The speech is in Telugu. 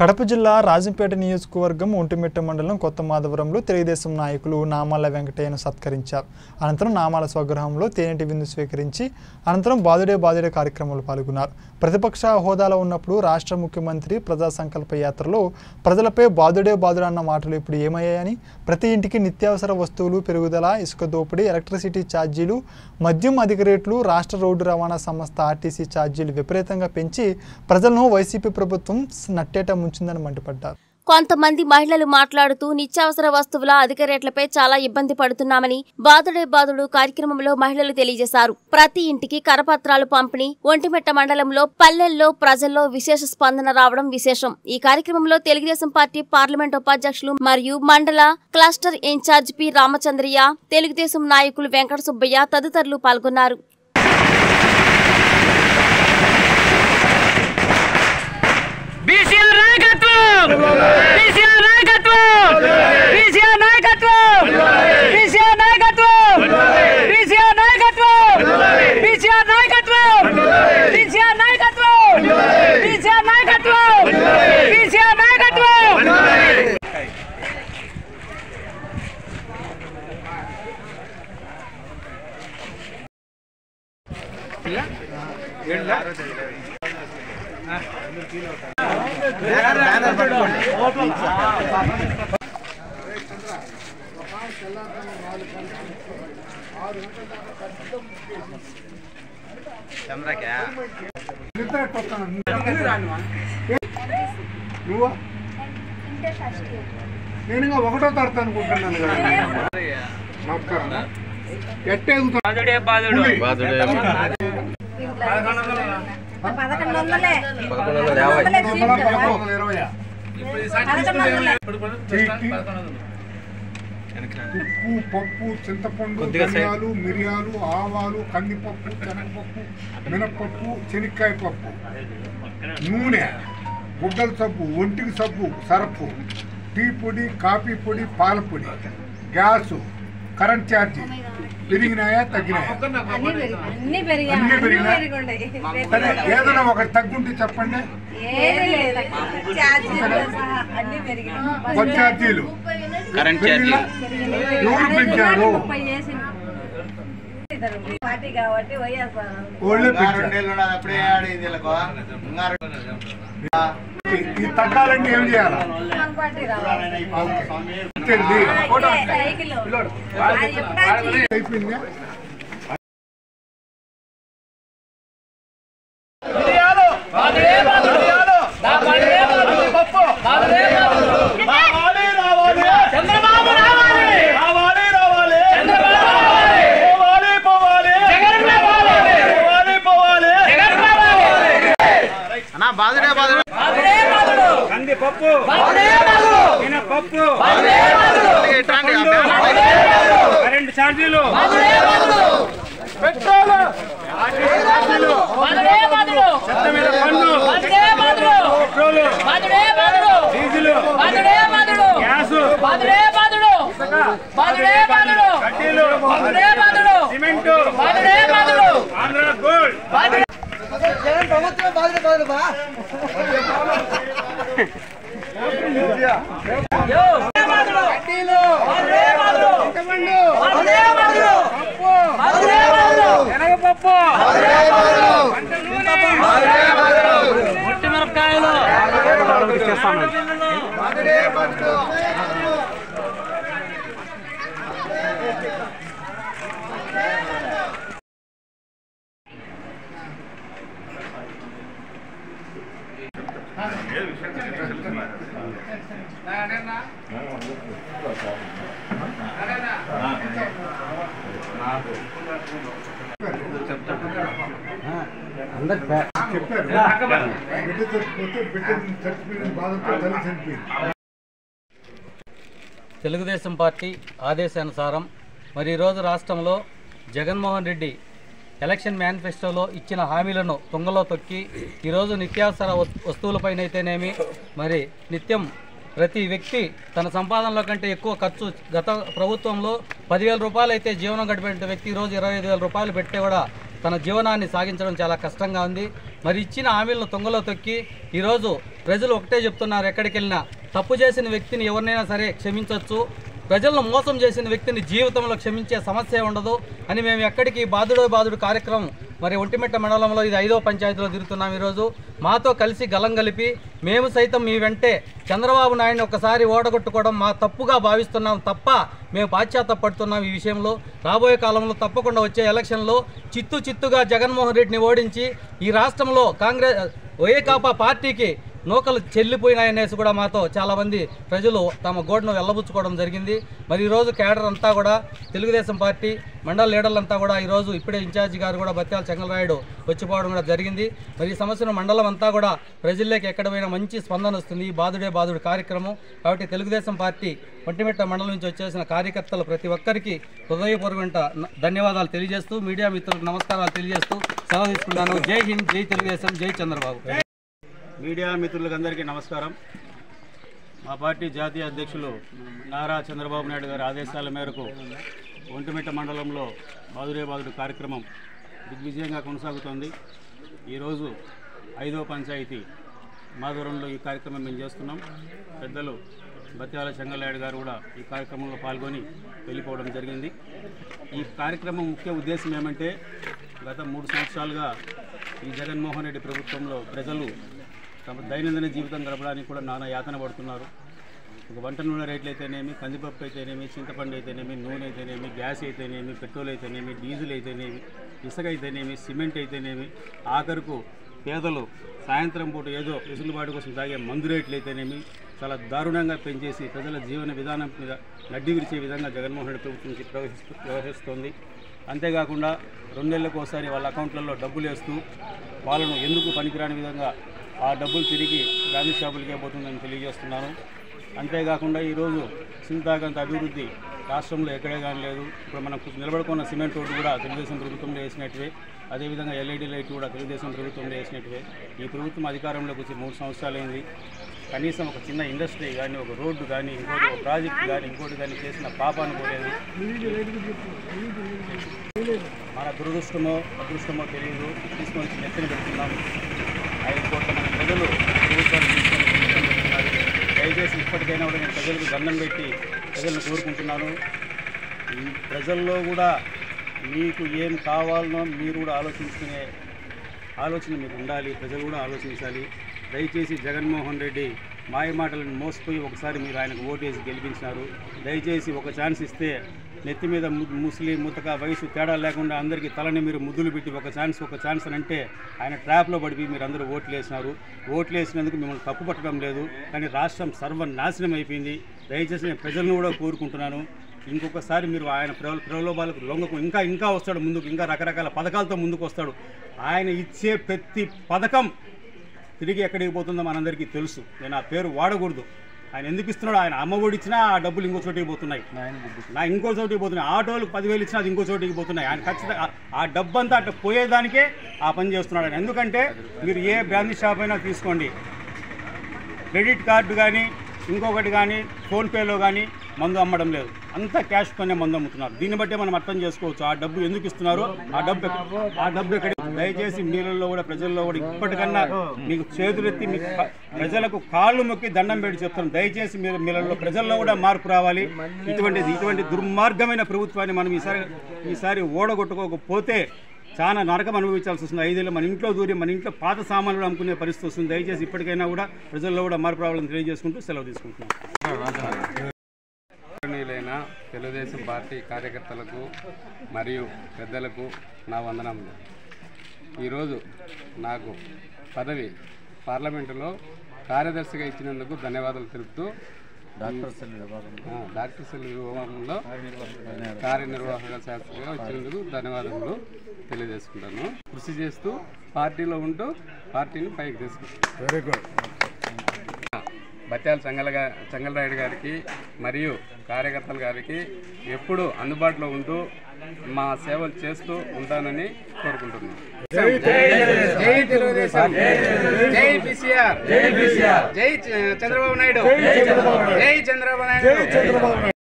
కడప జిల్లా రాజంపేట నియోజకవర్గం ఒంటిమిట్ట మండలం కొత్త మాధవరంలో తెలుగుదేశం నాయకులు నామాల వెంకటయ్యను సత్కరించారు అనంతరం నామాల స్వగృహంలో తేనెటి విందు స్వీకరించి అనంతరం బాదుడే బాదుడే కార్యక్రమంలో పాల్గొన్నారు ప్రతిపక్ష హోదాలో ఉన్నప్పుడు రాష్ట్ర ముఖ్యమంత్రి ప్రజా సంకల్ప యాత్రలో ప్రజలపై బాదుడే బాదుడే అన్న మాటలు ఇప్పుడు ఏమయ్యాయని ప్రతి ఇంటికి నిత్యావసర వస్తువులు పెరుగుదల ఇసుక దోపిడీ ఎలక్ట్రిసిటీ ఛార్జీలు మద్యం అధిక రేట్లు రాష్ట్ర రోడ్డు రవాణా సంస్థ ఆర్టీసీ ఛార్జీలు విపరీతంగా పెంచి ప్రజలను వైసీపీ ప్రభుత్వం నట్టేట ముంచిందని మండిపడ్డారు కొంతమంది మహిళలు మాట్లాడుతూ నిత్యావసర వస్తువుల అధిక రేట్లపై చాలా ఇబ్బంది పడుతున్నామని బాదుడే బాదుడు కార్యక్రమంలో మహిళలు తెలియజేశారు ప్రతి ఇంటికి కరపత్రాలు పంపిణీ ఒంటిమెట్ట మండలంలో పల్లెల్లో ప్రజల్లో విశేష స్పందన రావడం విశేషం ఈ కార్యక్రమంలో తెలుగుదేశం పార్టీ పార్లమెంట్ ఉపాధ్యక్షులు మరియు మండల cluster incharge P Ramachandraiah Telugu Desam నాయకులు వెంకట సుబ్బయ్య తదితరులు పాల్గొన్నారు బీసీఆర్ నాయకత్వం బీసీఆర్ నాయకత్వం బీసీఆర్ నాయకత్వం బీసీఆర్ నాయకత్వం బీసీఆర్ నాయకత్వం బీసీఆర్ నాయకత్వం బీసీఆర్ నాయకత్వం బీసీఆర్ నాయకత్వం బీసీఆర్ నాయకత్వం నువ్వు నేను ఇంకా ఒకటో తరగతి అనుకుంటున్నాను కదా నమస్కారం ఎట్టే బాదుడే బాదుడు పదకొండు వందలే వందలే చీప్ కదా పదకొండు వందలే ఉప్పు పప్పు చింతపండు ధనియాలు మిరియాలు ఆవాలు కందిపప్పు శనగపప్పు మినపప్పు శనక్కాయ పప్పు నూనె గుడ్డల సబ్బు ఒంటికి సబ్బు సరపు టీ పొడి కాఫీ పొడి పాల పొడి గ్యాసు కరెంట్ ఛార్జీ పెరిగినాయా తగ్గినాయా అన్ని పెరిగాయి అన్ని పెరిగాయి అన్ని అన్ని పెరిగినా? పెరిగుండాయి సరే ఏదైనా ఒకటి తగ్గుంటే చెప్పండి ఏది లేదు ఛార్జీలు సహా అన్ని పెరిగాయి బస్ ఛార్జీలు కరెంట్ పెరిగినా? ఛార్జీలు ఎవరు పెంచారు ముప్పై చేసింది పార్టీ కాబట్టి వైఎస్ఆర్ ఓళ్ళే పెంచారు రెండేళ్ళు ఉన్నది అప్పుడే ఆడింది వీళ్ళకు. ఇంకా ఈ- ఈ తగ్గాలంటే ఏం చేయాలి మన పార్టీ రావాలి తెలియదు. సైకిల్ అది ఎప్పుడాచి అయిపోయిందా చంద్రబాబు రావాలి రావాలి రావాలి చంద్రబాబు రావాలి పోవాలి పోవాలి జగన్ రావాలి పోవాలి పోవాలి జగన్ రావాలి అన్నా బాదుడే బాదుడే కందిపప్పు బాదుడే బాదు మినపప్పు బాదుడే ఇట్లాంటి కరెంట్ ఛార్జీలు బాదుడే బాదు పెట్రోల్ ఛార్జీలు బాదుడే బాదు చెత్త మీద పన్ను బాదుడే బాదు పెట్రోల్ బాదుడే బాదు డీజిల్ బాదుడే బాదు గ్యాస్ బాదుడే బాదు బాదుడే బాదు కడ్డీలు బాదుడే బాదు సిమెంట్ బాదుడే బాదు ఆంధ్ర గోల్డ్ బాదుడే శనగపప్పు ఒట్టి మిరపకాయలు చెప్పారు బిడ్డ చచ్చిపోతే బిడ్డ చచ్చిపోయిన బాధతో తల్లి చనిపోయింది తెలుగుదేశం పార్టీ ఆదేశానుసారం మరి ఈరోజు రాష్ట్రంలో జగన్మోహన్ రెడ్డి ఎలక్షన్ మేనిఫెస్టోలో ఇచ్చిన హామీలను తుంగలో తొక్కి ఈరోజు నిత్యావసర వస్- వస్తువులపైనైతేనేమి మరి నిత్యం ప్రతి వ్యక్తి తన సంపాదనలో కంటే ఎక్కువ ఖర్చు గత ప్రభుత్వంలో పదివేల రూపాయలు అయితే జీవనం గడిపే వ్యక్తి ఈరోజు ఇరవై ఐదు వేల రూపాయలు పెట్టే కూడా తన జీవనాన్ని సాగించడం చాలా కష్టంగా ఉంది మరి ఇచ్చిన హామీలను తుంగలో తొక్కి ఈరోజు ప్రజలు ఒకటే చెప్తున్నారు ఎక్కడికి వెళ్ళినా తప్పు చేసిన వ్యక్తిని ఎవరినైనా సరే క్షమించవచ్చు ప్రజలను మోసం చేసిన వ్యక్తిని జీవితంలో క్షమించే సమస్య ఉండదు అని మేము ఎక్కడికి బాధుడో బాధుడు కార్యక్రమం మరి ఒంటిమిట్ట మండలంలో ఇది ఐదో పంచాయతీలో తిరుగుతున్నాం ఈరోజు మాతో కలిసి గలం కలిపి మేము సైతం మీ వెంటే చంద్రబాబు నాయుడిని ఒకసారి ఓడగొట్టుకోవడం మా తప్పుగా భావిస్తున్నాం తప్ప మేము పాశ్చాత్తపడుతున్నాం ఈ విషయంలో రాబోయే కాలంలో తప్పకుండా వచ్చే ఎలక్షన్లో చిత్తు చిత్తుగా జగన్మోహన్ రెడ్డిని ఓడించి ఈ రాష్ట్రంలో కాంగ్రెస్ వైకాపా పార్టీకి నూకలు చెల్లిపోయినాయనేసి కూడా మాతో చాలామంది ప్రజలు తమ గోడును వెళ్ళబుచ్చుకోవడం జరిగింది మరి ఈరోజు కేడర్ అంతా కూడా తెలుగుదేశం పార్టీ మండల లీడర్లంతా కూడా ఈరోజు ఇప్పుడే ఇన్ఛార్జి గారు కూడా బత్యాల చెంగలరాయుడు వచ్చిపోవడం కూడా జరిగింది మరి ఈ సమస్యను మండలం అంతా కూడా ప్రజల్లోకి ఎక్కడ పోయినా మంచి స్పందన వస్తుంది ఈ బాధుడే బాధుడు కార్యక్రమం కాబట్టి తెలుగుదేశం పార్టీ ఒంటిమిట్ట మండలం నుంచి వచ్చేసిన కార్యకర్తలు ప్రతి ఒక్కరికి హృదయపూర్వక ధన్యవాదాలు తెలియజేస్తూ మీడియా మిత్రులకు నమస్కారాలు తెలియజేస్తూ సెలవు తీసుకుంటాను జై హింద్ జై తెలుగుదేశం జై చంద్రబాబు మీడియా మిత్రులకు అందరికీ నమస్కారం మా పార్టీ జాతీయ అధ్యక్షులు నారా చంద్రబాబు నాయుడు గారి ఆదేశాల మేరకు ఒంటిమిట్ట మండలంలో బాదురే బాదుడు కార్యక్రమం దిగ్విజయంగా కొనసాగుతోంది ఈరోజు ఐదో పంచాయతీ మాధవరంలో ఈ కార్యక్రమం మేము చేస్తున్నాం పెద్దలు బత్యాల చెంగల్లాయుడు గారు కూడా ఈ కార్యక్రమంలో పాల్గొని వెళ్ళిపోవడం జరిగింది ఈ కార్యక్రమం ముఖ్య ఉద్దేశం ఏమంటే గత మూడు సంవత్సరాలుగా ఈ జగన్మోహన్ రెడ్డి ప్రభుత్వంలో ప్రజలు తమ దైనందిన జీవితం గడపడానికి కూడా నానా యాతన పడుతున్నారు ఒక వంట నూనె రేట్లు అయితేనేమి కందిపప్పు అయితేనేమి చింతపండు అయితేనేమి నూనె అయితేనేమి గ్యాస్ అయితేనేమి పెట్రోల్ అయితేనేమి డీజిల్ అయితేనేమి ఇసుక అయితేనేమి సిమెంట్ అయితేనేమి ఆఖరుకు పేదలు సాయంత్రం పూట ఏదో వెసులుబాటు కోసం తాగే మందు రేట్లు అయితేనేమి చాలా దారుణంగా పెంచేసి ప్రజల జీవన విధానం మీద నడ్డి విరిచే విధంగా జగన్మోహన్ రెడ్డి ప్రభుత్వం నుంచి ప్రవహిస్తూ వ్యవహరిస్తోంది అంతేకాకుండా రెండు నెలలకు ఒకసారి వాళ్ళ అకౌంట్లలో డబ్బులు వేస్తూ వాళ్ళను ఎందుకు పనికిరాని విధంగా ఆ డబ్బులు తిరిగి గాంధీ షాపులకే పోతుందని తెలియజేస్తున్నాను అంతేకాకుండా ఈరోజు సింతాగంత అభివృద్ధి రాష్ట్రంలో ఎక్కడే కానీ లేదు ఇప్పుడు మనం నిలబడుకున్న సిమెంట్ రోడ్డు కూడా తెలుగుదేశం ప్రభుత్వంలో వేసినట్టువే అదేవిధంగా ఎల్ఈడి లైట్ కూడా తెలుగుదేశం ప్రభుత్వంలో వేసినట్టువే ఈ ప్రభుత్వం అధికారంలోకి వచ్చి మూడు సంవత్సరాలైంది కనీసం ఒక చిన్న ఇండస్ట్రీ కానీ ఒక రోడ్డు కానీ ఇంకోటి ఒక ప్రాజెక్ట్ కానీ ఇంకోటి కానీ చేసిన పాపాను పోలేదు మన దురదృష్టమో అదృష్టమో తెలియదు తీసుకొని వచ్చి నెత్తిన పెడుతున్నాం ఐదు కోట్ల మంది ప్రజలు ప్రభుత్వాన్ని తీసుకొని నెత్తిన పెడుతున్నారు దయచేసి ఇప్పటికైనా కూడా నేను ప్రజలకు దండం పెట్టి ప్రజలను కోరుకుంటున్నాను ఈ ప్రజల్లో కూడా మీకు ఏం కావాలనో మీరు కూడా ఆలోచించుకునే ఆలోచన మీకు ఉండాలి ప్రజలు కూడా ఆలోచించాలి దయచేసి జగన్మోహన్ రెడ్డి మాయ మాటలను మోసపోయి ఒకసారి మీరు ఆయనకు ఓటేసి గెలిపించినారు దయచేసి ఒక ఛాన్స్ ఇస్తే నెత్తి మీద ము- ముసలి ముతక వయసు తేడా లేకుండా అందరికీ తలని మీరు ముద్దులు పెట్టి ఒక ఛాన్స్ ఒక ఛాన్స్ అని అంటే ఆయన ట్రాప్లో పడిపోయి మీరు అందరూ ఓట్లు వేసినారు ఓట్లు వేసినందుకు మిమ్మల్ని తప్పు పట్టడం లేదు కానీ రాష్ట్రం సర్వనాశనం అయిపోయింది దయచేసి నేను ప్రజలను కూడా కోరుకుంటున్నాను ఇంకొకసారి మీరు ఆయన ప్రలో ప్రలోభాలకు లొంగకు ఇంకా ఇంకా వస్తాడు ముందుకు ఇంకా రకరకాల పథకాలతో ముందుకు వస్తాడు ఆయన ఇచ్చే ప్రతి పథకం తిరిగి ఎక్కడికి పోతుందో మనందరికీ తెలుసు నేను ఆ పేరు వాడకూడదు ఆయన ఎందుకు ఇస్తున్నాడు ఆయన అమ్మ ఒడి ఇచ్చినా ఆ డబ్బులు ఇంకో చోటికి పోతున్నాయి నా ఇంకో చోటికి పోతున్నాయి ఆటోలకు పదివేలు ఇచ్చినా అది ఇంకో చోటికి పోతున్నాయి ఆయన ఖచ్చితంగా ఆ- ఆ డబ్బు అంతా అట్లా పోయేదానికే ఆ పని చేస్తున్నాడు ఆయన ఎందుకంటే మీరు ఏ బ్రాండ్ షాప్ అయినా తీసుకోండి క్రెడిట్ కార్డు కానీ ఇంకొకటి కానీ ఫోన్పేలో కానీ మందు అమ్మడం లేదు అంతా క్యాష్తోనే మందు అమ్ముతున్నారు దీన్ని బట్టే మనం అర్థం చేసుకోవచ్చు ఆ డబ్బు ఎందుకు ఇస్తున్నారు ఆ డబ్బు ఎక్క- ఆ డబ్బు ఎక్కడ దయచేసి మీలలో కూడా ప్రజల్లో కూడా ఇప్పటికన్నా మీకు చేతులెత్తి మీ క- ప్రజలకు కాళ్ళు మొక్కి దండం పెట్టి చెప్తాను దయచేసి మీరు మీలలో ప్రజల్లో కూడా మార్పు రావాలి ఇటువంటి ఇటువంటి దుర్మార్గమైన ప్రభుత్వాన్ని మనం ఈసారి ఈసారి ఓడగొట్టుకోకపోతే చాలా నరకం అనుభవించాల్సి వస్తుంది ఐదేళ్ళు మన ఇంట్లో దూరి మన ఇంట్లో పాత సామాన్లు అమ్ముకునే పరిస్థితి వస్తుంది దయచేసి ఇప్పటికైనా కూడా ప్రజల్లో కూడా మార్పు రావాలని తెలియజేసుకుంటూ సెలవు తీసుకుంటున్నాను గౌరవనీయులైన తెలుగుదేశం పార్టీ కార్యకర్తలకు మరియు పెద్దలకు నా వందనములు ఈరోజు నాకు పదవి పార్లమెంటులో కార్యదర్శిగా ఇచ్చినందుకు ధన్యవాదాలు తెలుపుతూ డాక్టర్ సెల్ విభాగంలో డాక్టర్ సెల్ విభాగంలో కార్యనిర్వాహక శాస్త్రిగా ఇచ్చినందుకు ధన్యవాదములు తెలియజేసుకుంటాను కృషి చేస్తూ పార్టీలో ఉంటూ పార్టీని పైకి తీసుకుంటాను వెరీ గుడ్ బత్యాల చెంగల గా- చెంగలరాయుడు గారికి మరియు కార్యకర్తల గారికి ఎప్పుడూ అందుబాటులో ఉంటూ మా సేవలు చేస్తూ ఉంటానని కోరుకుంటున్నాను జై తెలుగుదేశం జై పిసిఆర్ జై చంద్రబాబు నాయుడు జై చంద్రబాబు నాయుడు